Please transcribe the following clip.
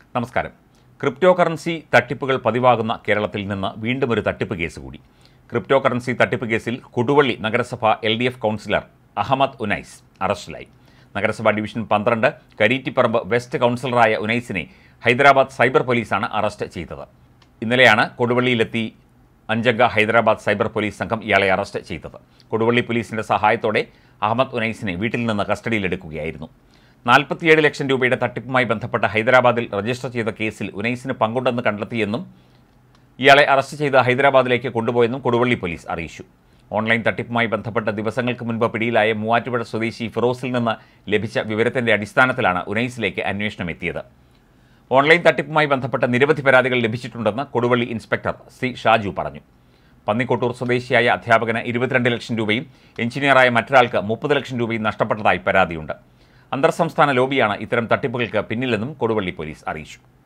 നമസ്കാരം crypto currency തട്ടിപ്പുകൾ പതിവാകുന്ന കേരളത്തിൽ നിന്ന് വീണ്ടും ഒരു തട്ടിപ്പ് കേസ് കൂടി ക്രിപ്റ്റോ കറൻസി തട്ടിപ്പ് കേസിൽ കൊടുവള്ളി നഗരസഭ എൽ ഡി എഫ് കൗൺസിലർ അഹമ്മദ് ഉനൈസ് അറസ്റ്റിലായി നഗരസഭാ ഡിവിഷൻ പന്ത്രണ്ട് കരീറ്റിപ്പറമ്പ് വെസ്റ്റ് കൗൺസിലറായ ഉനൈസിനെ ഹൈദരാബാദ് സൈബർ പോലീസാണ് അറസ്റ്റ് ചെയ്തത് ഇന്നലെയാണ് കൊടുവള്ളിയിലെത്തി അഞ്ചംഗ ഹൈദരാബാദ് സൈബർ പോലീസ് സംഘം ഇയാളെ അറസ്റ്റ് ചെയ്തത് കൊടുവള്ളി പോലീസിന്റെ സഹായത്തോടെ അഹമ്മദ് ഉനൈസിനെ വീട്ടിൽ നിന്ന് കസ്റ്റഡിയിലെടുക്കുകയായിരുന്നു നാൽപ്പത്തിയേഴ് ലക്ഷം രൂപയുടെ തട്ടിപ്പുമായി ബന്ധപ്പെട്ട ഹൈദരാബാദിൽ രജിസ്റ്റർ ചെയ്ത കേസിൽ ഉനൈസിന് പങ്കുണ്ടെന്ന് കണ്ടെത്തിയെന്നും ഇയാളെ അറസ്റ്റ് ചെയ്ത് ഹൈദരാബാദിലേക്ക് കൊണ്ടുപോയെന്നും കൊടുവള്ളി പോലീസ് അറിയിച്ചു ഓൺലൈൻ തട്ടിപ്പുമായി ബന്ധപ്പെട്ട ദിവസങ്ങൾക്ക് മുൻപ് പിടിയിലായ മൂവാറ്റുപുഴ സ്വദേശി ഫിറോസിൽ നിന്ന് ലഭിച്ച വിവരത്തിന്റെ അടിസ്ഥാനത്തിലാണ് ഉനൈസിലേക്ക് അന്വേഷണം എത്തിയത് ഓൺലൈൻ തട്ടിപ്പുമായി ബന്ധപ്പെട്ട നിരവധി പരാതികൾ ലഭിച്ചിട്ടുണ്ടെന്ന് കൊടുവള്ളി ഇൻസ്പെക്ടർ സി ഷാജു പറഞ്ഞു പന്നിക്കോട്ടൂർ സ്വദേശിയായ അധ്യാപകന് ഇരുപത്തിരണ്ട് ലക്ഷം രൂപയും എഞ്ചിനീയറായ മറ്റൊരാൾക്ക് മുപ്പത് ലക്ഷം രൂപയും നഷ്ടപ്പെട്ടതായി പരാതിയുണ്ട് അന്തർ സംസ്ഥാന ലോബിയാണ് ഇത്തരം തട്ടിപ്പുകൾക്ക് പിന്നിലെന്നും കൊടുവള്ളി പോലീസ് അറിയിച്ചു